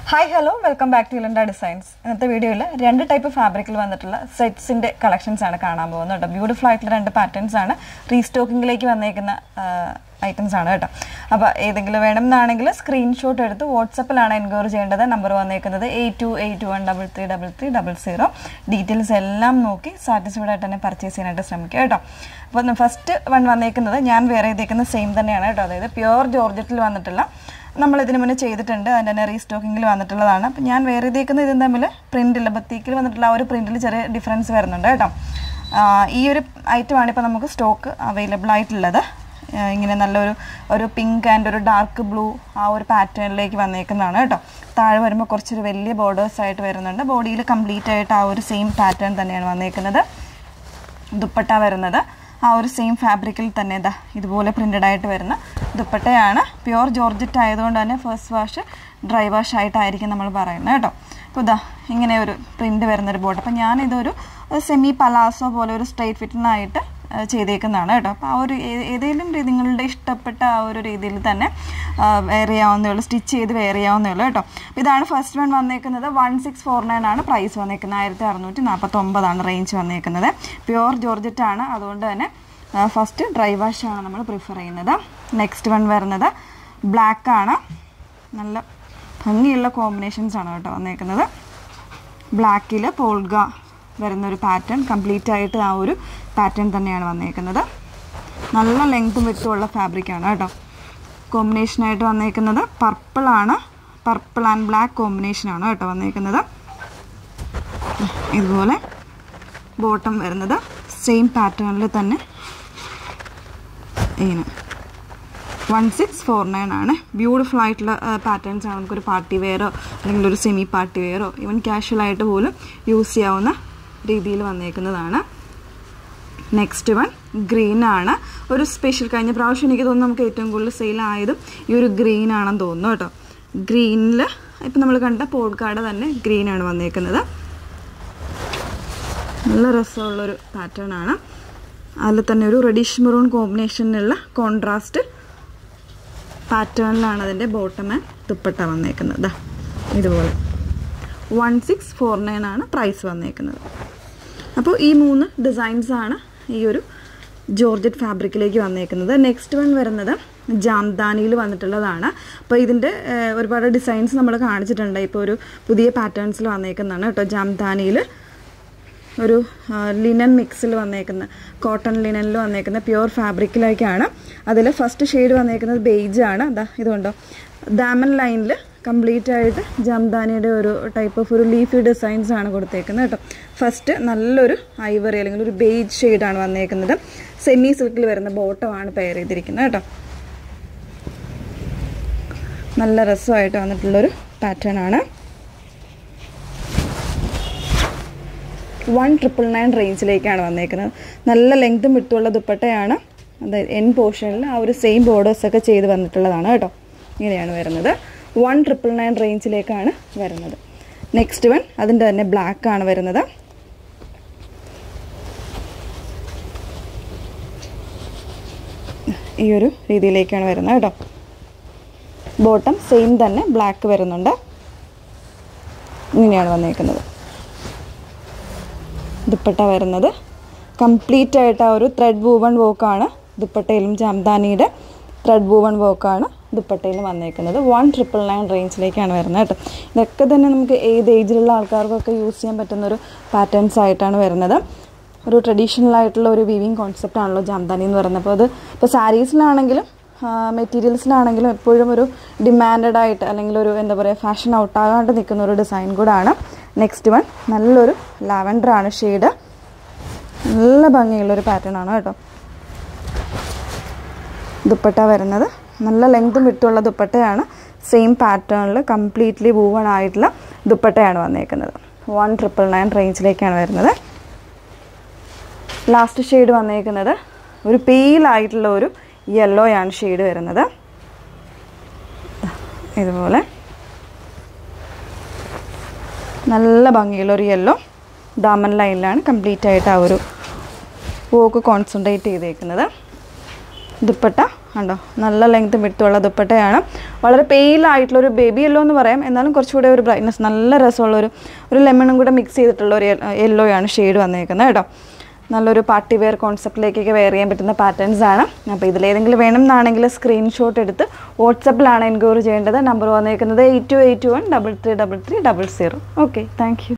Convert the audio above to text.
hi hello welcome back to ഇലൻഡ designs ഇന്നത്തെ വീഡിയോയിൽ രണ്ട് ടൈപ്പ് ഫാബ്രിക്കിൽ വന്നിട്ടുള്ള സെറ്റ്സിന്റെ കളക്ഷൻസ് ആണ് കാണാൻ പോകുന്നത് കേട്ടോ ബ്യൂട്ടിഫുൾ ആയിട്ടുള്ള രണ്ട് പാറ്റേൺസ് ആണ് റീസ്റ്റോക്കിംഗിലേക്ക് വന്നേക്കുന്ന ഐറ്റംസ് ആണ് കേട്ടോ അപ്പോൾ ഏതെങ്കിലും വേണം എന്നാണെങ്കിൽ സ്ക്രീൻഷോട്ട് എടുത്ത് വാട്സപ്പിലാണ് എൻക്വയറി ചെയ്യേണ്ടത് നമ്പർ വന്നേക്കുന്നത് eight two eight one double three double three double zero details എല്ലാം നോക്കി സാറ്റിസ്ഫൈഡ് ആയിട്ട് തന്നെ പർച്ചേസ് ചെയ്യാനായിട്ട് ശ്രമിക്കുക കേട്ടോ അപ്പോൾ ഫസ്റ്റ് വൺ വന്നേക്കുന്നത് ഞാൻ വേറെ ചെയ്തേക്കുന്ന സെയിം തന്നെയാണ് കേട്ടോ അതായത് പ്യുവർ ജോർജറ്റിൽ വന്നിട്ടുള്ള നമ്മൾ ഇതിന് മുന്നേ ചെയ്തിട്ടുണ്ട് അതിൻ്റെ തന്നെ റീസ്റ്റോക്കിങ്ങിൽ വന്നിട്ടുള്ളതാണ് അപ്പം ഞാൻ വേറെ ഇതേക്കുന്ന ഇതും തമ്മിൽ പ്രിൻറ്റിൽ ബത്തീക്കിൽ വന്നിട്ടുള്ള ആ ഒരു പ്രിൻറ്റിൽ ചെറിയ ഡിഫറൻസ് വരുന്നുണ്ട് കേട്ടോ ആ, ഈ ഒരു ഐറ്റമാണ് ഇപ്പോൾ നമുക്ക് സ്റ്റോക്ക് അവൈലബിൾ ആയിട്ടുള്ളത് ആ, ഇങ്ങനെ നല്ലൊരു ഒരു പിങ്ക് ആൻഡ് ഒരു ഡാർക്ക് ബ്ലൂ ആ ഒരു പാറ്റേണിലേക്ക് വന്നേക്കുന്നതാണ് കേട്ടോ താഴെ വരുമ്പോൾ കുറച്ചൊരു വലിയ ബോർഡേഴ്സ് ആയിട്ട് വരുന്നുണ്ട് ബോഡിയിൽ കംപ്ലീറ്റ് ആയിട്ട് ആ ഒരു സെയിം പാറ്റേൺ തന്നെയാണ് വന്നേക്കുന്നത് ദുപ്പട്ട വരുന്നത് ആ ഒരു സെയിം ഫാബ്രിക്കിൽ തന്നെ ഇതാ ഇതുപോലെ പ്രിൻ്റഡ് ആയിട്ട് വരുന്ന ദുപ്പട്ടയാണ് പ്യുവർ ജോർജറ്റ് ആയതുകൊണ്ട് തന്നെ ഫസ്റ്റ് വാഷ് ഡ്രൈ വാഷ് ആയിട്ടായിരിക്കും നമ്മൾ പറയുന്നത് കേട്ടോ അപ്പോൾ ഇതാ ഇങ്ങനെ ഒരു പ്രിൻ്റ് വരുന്നൊരു ബോട്ട് അപ്പോൾ ഞാനിതൊരു സെമി പലാസോ പോലെ ഒരു സ്ട്രൈറ്റ് ഫിറ്റിനായിട്ട് ചെയ്തേക്കുന്നതാണ് കേട്ടോ അപ്പോൾ ആ ഒരു ഏ- ഏതെങ്കിലും രീതി നിങ്ങളുടെ ഇഷ്ടപ്പെട്ട ആ ഒരു രീതിയിൽ തന്നെ വെയർ ചെയ്യാവുന്നേ ഉള്ളൂ സ്റ്റിച്ച് ചെയ്ത് വെയർ ചെയ്യാവുന്നേ ഉള്ളൂ കേട്ടോ അപ്പോൾ ഇതാണ് ഫസ്റ്റ് വൺ വന്നേക്കുന്നത് വൺ സിക്സ് ഫോർ നയൻ ആണ് പ്രൈസ് വന്നേക്കുന്നത് ആയിരത്തി അറുന്നൂറ്റി നാൽപ്പത്തൊമ്പതാണ് റേഞ്ച് വന്നേക്കുന്നത് പ്യുവർ ജോർജറ്റ് ആണ് അതുകൊണ്ട് തന്നെ ഫസ്റ്റ് ഡ്രൈ വാഷ് ആണ് നമ്മൾ പ്രിഫർ ചെയ്യുന്നത് നെക്സ്റ്റ് വൺ വരുന്നത് ബ്ലാക്ക് ആണ് നല്ല ഭംഗിയുള്ള കോമ്പിനേഷൻസ് ആണ് കേട്ടോ വന്നേക്കുന്നത് ബ്ലാക്കിൽ പോൾഗ വരുന്നൊരു പാറ്റേൺ കംപ്ലീറ്റ് ആയിട്ട് ആ ഒരു പാറ്റേൺ തന്നെയാണ് വന്നേക്കുന്നത് നല്ല ലെങ്ത്തും വിട്ടുമുള്ള ഫാബ്രിക്കാണ് കേട്ടോ കോമ്പിനേഷനായിട്ട് വന്നേക്കുന്നത് പർപ്പിളാണ് പർപ്പിൾ ആൻഡ് ബ്ലാക്ക് കോമ്പിനേഷനാണ് കേട്ടോ വന്നേക്കുന്നത് ഇതുപോലെ ബോട്ടം വരുന്നത് സെയിം പാറ്റേണിൽ തന്നെ ഇങ്ങനെ വൺ സിക്സ് ഫോർ നയൻ ആണ് ബ്യൂട്ടിഫുൾ ആയിട്ടുള്ള പാറ്റേൺസ് ആണ് നമുക്കൊരു പാർട്ടി വെയറോ അല്ലെങ്കിൽ ഒരു സെമി പാർട്ടി വെയറോ ഈവൻ കാഷ്വൽ ആയിട്ട് പോലും യൂസ് ചെയ്യാവുന്ന രീതിയിൽ വന്നേക്കുന്നതാണ് നെക്സ്റ്റ് വൺ ഗ്രീൻ ആണ് ഒരു സ്പെഷ്യൽ കഴിഞ്ഞ പ്രാവശ്യം എനിക്ക് തോന്നുന്നു നമുക്ക് ഏറ്റവും കൂടുതൽ സെയിൽ ആയതും ഈ ഒരു ഗ്രീൻ ആണെന്ന് തോന്നുന്നു കേട്ടോ ഗ്രീനിൽ ഇപ്പം നമ്മൾ കണ്ട പോൾക്കാട് തന്നെ ഗ്രീൻ ആണ് വന്നേക്കുന്നത് നല്ല രസമുള്ളൊരു പാറ്റേൺ ആണ് അതിൽ തന്നെ ഒരു റെഡിഷ് മെറൂൺ കോമ്പിനേഷനിലുള്ള കോൺട്രാസ്റ്റ് പാറ്റേണിലാണ് അതിൻ്റെ ബോട്ടം ആൻഡ് ദുപ്പട്ട വന്നേക്കുന്നത് ദാ ഇതുപോലെ വൺ സിക്സ് ഫോർ നയൻ ആണ് പ്രൈസ് വന്നേക്കുന്നത് അപ്പോൾ ഈ മൂന്ന് ഡിസൈൻസ് ആണ് ഈ ഒരു ജോർജറ്റ് ഫാബ്രിക്കിലേക്ക് വന്നേക്കുന്നത് നെക്സ്റ്റ് വൺ വരുന്നത് ജാംദാനിയിൽ വന്നിട്ടുള്ളതാണ് അപ്പോൾ ഇതിൻ്റെ ഏഹ്, ഒരുപാട് ഡിസൈൻസ് നമ്മൾ കാണിച്ചിട്ടുണ്ട് ഇപ്പോൾ ഒരു പുതിയ പാറ്റേൺസിൽ വന്നേക്കുന്നതാണ് കേട്ടോ ജാംദാനിയിൽ ഒരു ലിനൻ മിക്സിൽ വന്നേക്കുന്ന കോട്ടൺ ലിനനിൽ വന്നേക്കുന്ന പ്യുവർ ഫാബ്രിക്കിലേക്കാണ് അതിൽ ഫസ്റ്റ് ഷെയ്ഡ് വന്നേക്കുന്നത് ബെയ്ജ് ആണ് അതാ ഇതുകൊണ്ടോ ദാമൻ ലൈനിൽ കംപ്ലീറ്റ് ആയിട്ട് ജംദാനിയുടെ ഒരു ടൈപ്പ് ഓഫ് ഒരു ലീഫി ഡിസൈൻസ് ആണ് കൊടുത്തേക്കുന്നത് കേട്ടോ ഫസ്റ്റ് നല്ലൊരു ഐവറി അല്ലെങ്കിൽ ഒരു ബെയ്ജ് ഷെയ്ഡാണ് വന്നേക്കുന്നത് സെമി സിൽക്കിൽ വരുന്ന ബോട്ടമാണ് പെയർ ചെയ്തിരിക്കുന്നത് കേട്ടോ നല്ല രസമായിട്ട് വന്നിട്ടുള്ളൊരു പാറ്റേൺ ആണ് വൺ ട്രിപ്പിൾ നയൻ റേഞ്ചിലേക്കാണ് വന്നേക്കുന്നത് നല്ല ലെങ്തും വിട്ടുള്ള ദുപ്പട്ടയാണ് അതായത് എൻ പോർഷനിൽ ആ ഒരു സെയിം ബോർഡേഴ്സ് ഒക്കെ ചെയ്ത് വന്നിട്ടുള്ളതാണ് കേട്ടോ ഇങ്ങനെയാണ് വരുന്നത് വൺ ട്രിപ്പിൾ നയൻ റേഞ്ചിലേക്കാണ് വരുന്നത് നെക്സ്റ്റ് വൺ അതിൻ്റെ തന്നെ ബ്ലാക്ക് ആണ് വരുന്നത് ഈ ഒരു രീതിയിലേക്കാണ് വരുന്നത് കേട്ടോ ബോട്ടം സെയിം തന്നെ ബ്ലാക്ക് വരുന്നുണ്ട് ഇങ്ങനെയാണ് വന്നേക്കുന്നത് ദുപ്പട്ട വരുന്നത് കംപ്ലീറ്റ് ആയിട്ട് ആ ഒരു ത്രെഡ് വൂവൺ വർക്കാണ് ദുപ്പട്ടയിലും ജാംദാനിയുടെ ത്രെഡ് വൂവൺ വർക്കാണ് ദുപ്പട്ടയിലും വന്നേക്കുന്നത് വൺ ട്രിപ്പിൾ നയൻ റേഞ്ചിലേക്കാണ് വരുന്നത് കേട്ടോ ഇതൊക്കെ തന്നെ നമുക്ക് ഏത് ഏജിലുള്ള ആൾക്കാർക്കൊക്കെ യൂസ് ചെയ്യാൻ പറ്റുന്ന ഒരു പാറ്റേൺസ് ആയിട്ടാണ് വരുന്നത് ഒരു ട്രഡീഷണൽ ആയിട്ടുള്ള ഒരു വീവിങ് കോൺസെപ്റ്റ് ആണല്ലോ ജാംദാനി എന്ന് പറയുന്നത് അപ്പോൾ അത് ഇപ്പോൾ സാരീസിലാണെങ്കിലും മെറ്റീരിയൽസിലാണെങ്കിലും എപ്പോഴും ഒരു ഡിമാൻഡഡ് ആയിട്ട് അല്ലെങ്കിൽ ഒരു എന്താ പറയുക ഫാഷൻ ഔട്ടാകാണ്ട് നിൽക്കുന്ന ഒരു ഡിസൈൻ കൂടാണ് നെക്സ്റ്റ് വൺ നല്ലൊരു ലാവൻഡർ ആണ് ഷെയ്ഡ് നല്ല ഭംഗിയുള്ളൊരു പാറ്റേൺ ആണ് കേട്ടോ ദുപ്പട്ട വരുന്നത് നല്ല ലെങ്തും വിട്ടുള്ള ദുപ്പട്ടയാണ് സെയിം പാറ്റേണിൽ കംപ്ലീറ്റ്ലി വൂവൺ ആയിട്ടുള്ള ദുപ്പട്ടയാണ് വന്നേക്കുന്നത് വൺ ട്രിപ്പിൾ നയൻ റേഞ്ചിലേക്കാണ് വരുന്നത് ലാസ്റ്റ് ഷെയ്ഡ് വന്നേക്കുന്നത് ഒരു പെയിലായിട്ടുള്ള ഒരു യെല്ലോ ആണ് ഷെയ്ഡ് വരുന്നത് ഇതുപോലെ നല്ല ഭംഗിയുള്ള ഒരു യെല്ലോ ദാമൻ ലൈനിലാണ് കംപ്ലീറ്റ് ആയിട്ട് ആ ഒരു വോക്ക് കോൺസെൻട്രേറ്റ് ചെയ്തേക്കുന്നത് ദുപ്പട്ട കണ്ടോ നല്ല ലെങ്ത് വിട്ടുള്ള ദുപ്പട്ടയാണ് വളരെ പെയിൽ ആയിട്ടുള്ള ഒരു ബേബി യെല്ലോ എന്ന് പറയാം എന്നാലും കുറച്ചുകൂടെ ഒരു ബ്രൈറ്റ്നസ് നല്ല രസമുള്ള ഒരു ഒരു ലെമണും കൂടെ മിക്സ് ചെയ്തിട്ടുള്ള ഒരു യെല്ലോയാണ് ഷെയ്ഡ് വന്നേക്കുന്നത് കേട്ടോ നല്ലൊരു പാർട്ടി വെയർ കോൺസെപ്റ്റിലേക്കൊക്കെ വെയർ ചെയ്യാൻ പറ്റുന്ന പാറ്റേൺസ് ആണ് അപ്പോൾ ഇതിലേതെങ്കിലും വേണം എന്നാണെങ്കിൽ സ്ക്രീൻഷോട്ട് എടുത്ത് വാട്സപ്പിലാണ് എൻക്വയറി ചെയ്യേണ്ടത് നമ്പർ വന്നേക്കുന്നത് eight two eight one double three double three double zero okay thank U